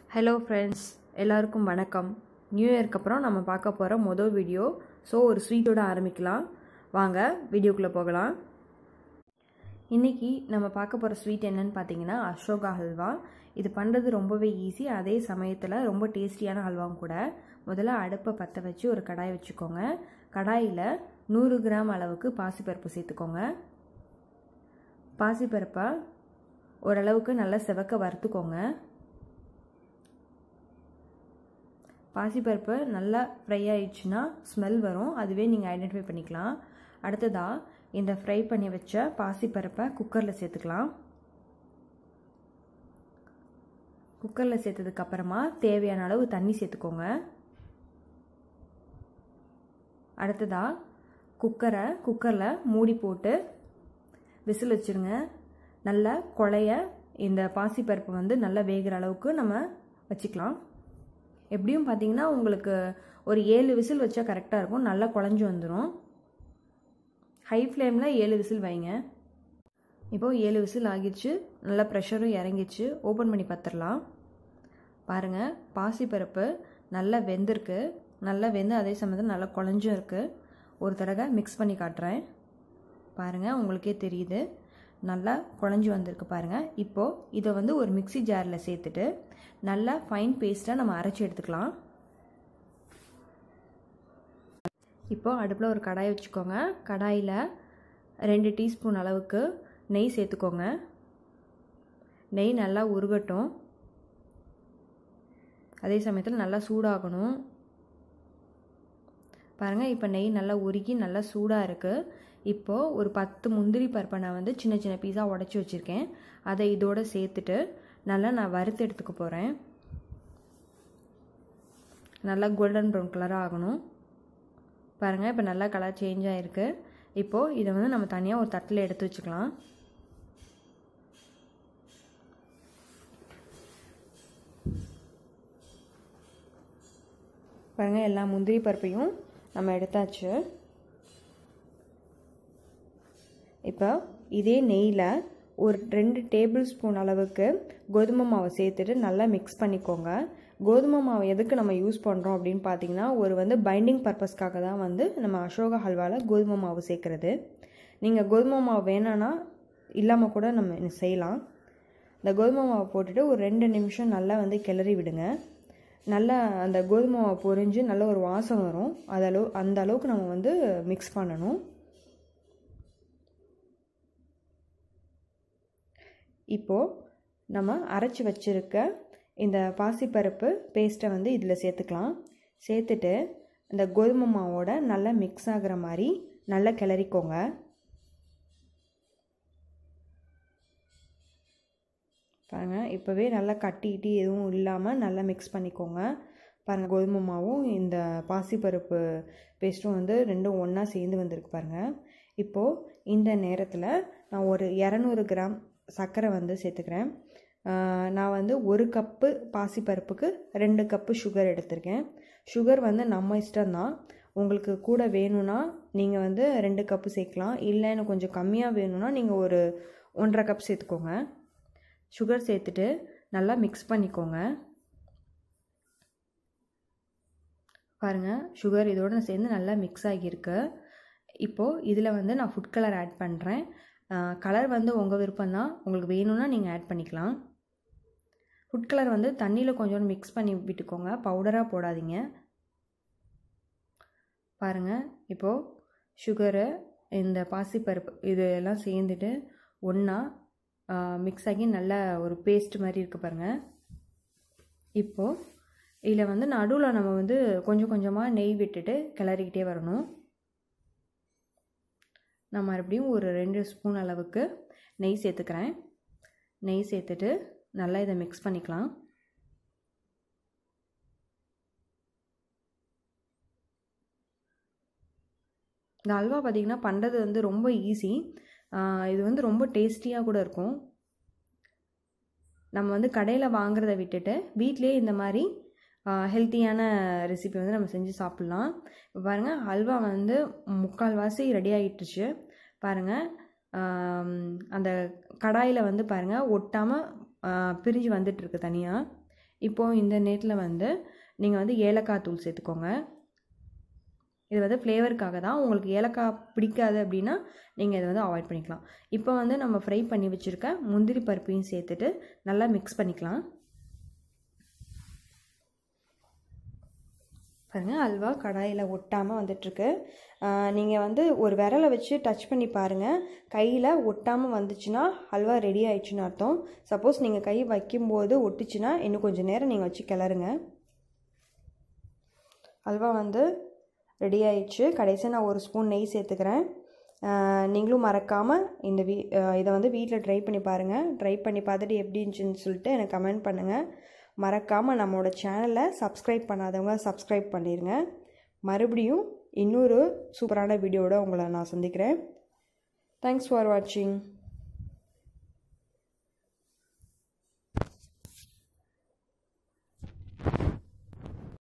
hello friends எல்லாருக்கும் வணக்கம் new இயர்க்கு அப்புறம் நம்ம பார்க்க போகிற மொதல் வீடியோ ஸோ ஒரு ஸ்வீட்டோட ஆரம்பிக்கலாம் வாங்க வீடியோக்குள்ளே போகலாம் இன்றைக்கி நம்ம பார்க்க போகிற ஸ்வீட் என்னன்னு பார்த்தீங்கன்னா அசோகா ஹல்வா இது பண்ணுறது ரொம்பவே ஈஸி அதே சமயத்தில் ரொம்ப டேஸ்டியான ஹல்வாவும் கூட முதல்ல அடுப்பை பற்ற வச்சு ஒரு கடாய் வச்சுக்கோங்க கடாயில் நூறு கிராம் அளவுக்கு பாசிப்பருப்பு சேர்த்துக்கோங்க பாசிப்பருப்பை ஓரளவுக்கு நல்லா செவக்க வறுத்துக்கோங்க பாசிப்பருப்பு நல்லா ஃப்ரை ஆயிடுச்சுன்னா ஸ்மெல் வரும் அதுவே நீங்கள் ஐடென்டிஃபை பண்ணிக்கலாம் அடுத்ததாக இந்த ஃப்ரை பண்ணி வச்ச பாசிப்பருப்பை குக்கரில் சேர்த்துக்கலாம் குக்கரில் சேர்த்ததுக்கப்புறமா தேவையான அளவு தண்ணி சேர்த்துக்கோங்க அடுத்ததாக குக்கரை குக்கரில் மூடி போட்டு விசில் வச்சுருங்க நல்லா குழைய இந்த பாசிப்பருப்பு வந்து நல்லா வேகிற அளவுக்கு நம்ம வச்சுக்கலாம் எப்படியும் பார்த்தீங்கன்னா உங்களுக்கு ஒரு ஏழு விசில் வச்சா கரெக்டாக இருக்கும் நல்லா குழஞ்சி வந்துடும் ஹை ஃப்ளேமில் ஏழு விசில் வைங்க இப்போது ஏழு விசில் ஆகிடுச்சு நல்லா ப்ரெஷரும் இறங்கிடுச்சு ஓப்பன் பண்ணி பார்த்துடலாம் பாருங்கள் பாசிப்பருப்பு நல்லா வெந்திருக்கு நல்லா வெந்து அதே சமயத்தில் நல்லா குழஞ்சும் இருக்குது ஒரு தடவை மிக்ஸ் பண்ணி காட்டுறேன் பாருங்கள் உங்களுக்கே தெரியுது நல்லா குழஞ்சி வந்திருக்கு பாருங்கள் இப்போது இதை வந்து ஒரு மிக்சி ஜாரில் சேர்த்துட்டு நல்லா ஃபைன் பேஸ்ட்டாக நம்ம அரைச்சி எடுத்துக்கலாம் இப்போது அடுப்பில் ஒரு கடாய் வச்சுக்கோங்க கடாயில் ரெண்டு டீஸ்பூன் அளவுக்கு நெய் சேர்த்துக்கோங்க நெய் நல்லா உருகட்டும் அதே சமயத்தில் நல்லா சூடாகணும் பாருங்கள் இப்போ நெய் நல்லா உருகி நல்லா சூடாக இருக்குது இப்போது ஒரு பத்து முந்திரி பருப்பை நான் வந்து சின்ன சின்ன பீஸாக உடச்சி வச்சுருக்கேன் அதை இதோடு சேர்த்துட்டு நல்லா நான் வறுத்து எடுத்துக்க போகிறேன் நல்லா கோல்டன் ப்ரௌன் கலராக ஆகணும் பாருங்கள் இப்போ நல்லா கலர் சேஞ்ச் ஆகிருக்கு இப்போது இதை வந்து நம்ம தனியாக ஒரு தட்டில் எடுத்து வச்சுக்கலாம் பாருங்கள் எல்லா முந்திரி பருப்பையும் நம்ம எடுத்தாச்சு இப்போ இதே நெய்யில் ஒரு ரெண்டு டேபிள் ஸ்பூன் அளவுக்கு கோதுமை மாவை சேர்த்துட்டு நல்லா மிக்ஸ் பண்ணிக்கோங்க கோதுமை மாவு எதுக்கு நம்ம யூஸ் பண்ணுறோம் அப்படின்னு பார்த்தீங்கன்னா ஒரு வந்து பைண்டிங் பர்பஸ்க்காக தான் வந்து நம்ம அசோகா ஹல்வாவில் கோதுமை மாவு சேர்க்குறது நீங்கள் கோதுமை மாவு வேணான்னா இல்லாமல் கூட நம்ம செய்யலாம் இந்த கோதுமை மாவை போட்டுட்டு ஒரு ரெண்டு நிமிஷம் நல்லா வந்து கிளறி விடுங்க நல்லா அந்த கோதுமை மாவு பொரிஞ்சு நல்ல ஒரு வாசம் வரும் அதளவு அந்த அளவுக்கு நம்ம வந்து மிக்ஸ் பண்ணணும் இப்போது நம்ம அரைச்சி வச்சுருக்க இந்த பாசிப்பருப்பு பேஸ்ட்டை வந்து இதில் சேர்த்துக்கலாம் சேர்த்துட்டு இந்த கோதுமை மாவோட நல்லா மிக்ஸ் ஆகிற மாதிரி நல்லா கிளறிக்கோங்க பாருங்கள் இப்போவே நல்லா கட்டிக்கிட்டு எதுவும் இல்லாமல் நல்லா மிக்ஸ் பண்ணிக்கோங்க பாருங்கள் கோதுமை மாவும் இந்த பாசிப்பருப்பு பேஸ்ட்டும் வந்து ரெண்டும் ஒன்றா சேர்ந்து வந்திருக்கு பாருங்கள் இப்போது இந்த நேரத்தில் நான் ஒரு இரநூறு கிராம் சர்க்கரை வந்து சேர்த்துக்கிறேன் நான் வந்து ஒரு கப்பு பாசிப்பருப்புக்கு ரெண்டு கப்பு சுகர் எடுத்திருக்கேன் சுகர் வந்து நம்ம இஷ்டம்தான் உங்களுக்கு கூட வேணும்னா நீங்கள் வந்து ரெண்டு கப்பு சேர்க்கலாம் இல்லை எனக்கு கொஞ்சம் கம்மியாக வேணும்னா நீங்கள் ஒரு ஒன்றரை கப் சேர்த்துக்கோங்க சுகர் சேர்த்துட்டு நல்லா மிக்ஸ் பண்ணிக்கோங்க பாருங்கள் சுகர் இதோடு சேர்ந்து நல்லா மிக்ஸ் ஆகியிருக்கு இப்போது இதில் வந்து நான் ஃபுட் கலர் ஆட் பண்ணுறேன் கலர் வந்து உங்கள் விருப்பம் தான் உங்களுக்கு வேணும்னா நீங்கள் ஆட் பண்ணிக்கலாம் ஃபுட் கலர் வந்து தண்ணியில் கொஞ்சோண்டு மிக்ஸ் பண்ணி விட்டுக்கோங்க பவுடராக போடாதீங்க பாருங்கள் இப்போது சுகரு இந்த பாசிப்பருப்பு இது எல்லாம் சேர்ந்துட்டு ஒன்றா மிக்ஸ் ஆகி நல்ல ஒரு பேஸ்ட் மாதிரி இருக்குது பாருங்கள் இப்போது இதில் வந்து நடுவில் நம்ம வந்து கொஞ்சம் கொஞ்சமாக நெய் விட்டுட்டு கிளறிக்கிட்டே வரணும் நான் மறுபடியும் ஒரு ரெண்டு ஸ்பூன் அளவுக்கு நெய் சேர்த்துக்கிறேன் நெய் சேர்த்துட்டு நல்லா இதை மிக்ஸ் பண்ணிக்கலாம் இந்த அல்வா பார்த்திங்கன்னா பண்ணுறது வந்து ரொம்ப ஈஸி இது வந்து ரொம்ப டேஸ்டியாக கூட இருக்கும் நம்ம வந்து கடையில் வாங்குறத விட்டுட்டு வீட்டிலே இந்த மாதிரி ஹெல்த்தியான ரெசிபி வந்து நம்ம செஞ்சு சாப்பிட்லாம் இப்போ பாருங்கள் ஹல்வா வந்து முக்கால்வாசி ரெடி ஆகிட்டுச்சு பாருங்கள் அந்த கடாயில் வந்து பாருங்கள் ஒட்டாமல் பிரிஞ்சு வந்துட்டுருக்கு தனியாக இப்போது இந்த நேரத்தில் வந்து நீங்கள் வந்து ஏலக்காய் தூள் சேர்த்துக்கோங்க இது வந்து ஃப்ளேவருக்காக தான் உங்களுக்கு ஏலக்காய் பிடிக்காது அப்படின்னா நீங்கள் இதை வந்து அவாய்ட் பண்ணிக்கலாம் இப்போ வந்து நம்ம ஃப்ரை பண்ணி வச்சுருக்க முந்திரி பருப்பையும் சேர்த்துட்டு நல்லா மிக்ஸ் பண்ணிக்கலாம் பாருங்கள் அல்வா கடாயில் ஒட்டாமல் வந்துட்டுருக்கு நீங்கள் வந்து ஒரு விரலை வச்சு டச் பண்ணி பாருங்கள் கையில் ஒட்டாமல் வந்துச்சுன்னா அல்வா ரெடி ஆயிடுச்சுன்னு அர்த்தம் சப்போஸ் நீங்கள் கை வைக்கும்போது ஒட்டுச்சுன்னா இன்னும் கொஞ்சம் நேரம் நீங்கள் வச்சு கிளறுங்க அல்வா வந்து ரெடி ஆயிடுச்சு கடைசியாக நான் ஒரு ஸ்பூன் நெய் சேர்த்துக்கிறேன் நீங்களும் மறக்காமல் இந்த வீ இதை வந்து வீட்டில் ட்ரை பண்ணி பாருங்கள் ட்ரை பண்ணி பார்த்துட்டு எப்படி இருந்துச்சுன்னு சொல்லிட்டு எனக்கு கமெண்ட் பண்ணுங்கள் மறக்காமல் நம்மளோட சேனலை சப்ஸ்கிரைப் பண்ணாதவங்க சப்ஸ்கிரைப் பண்ணிடுங்க மறுபடியும் இன்னொரு சூப்பரான வீடியோட உங்களை நான் சந்திக்கிறேன் தேங்க்ஸ் ஃபார் வாட்சிங்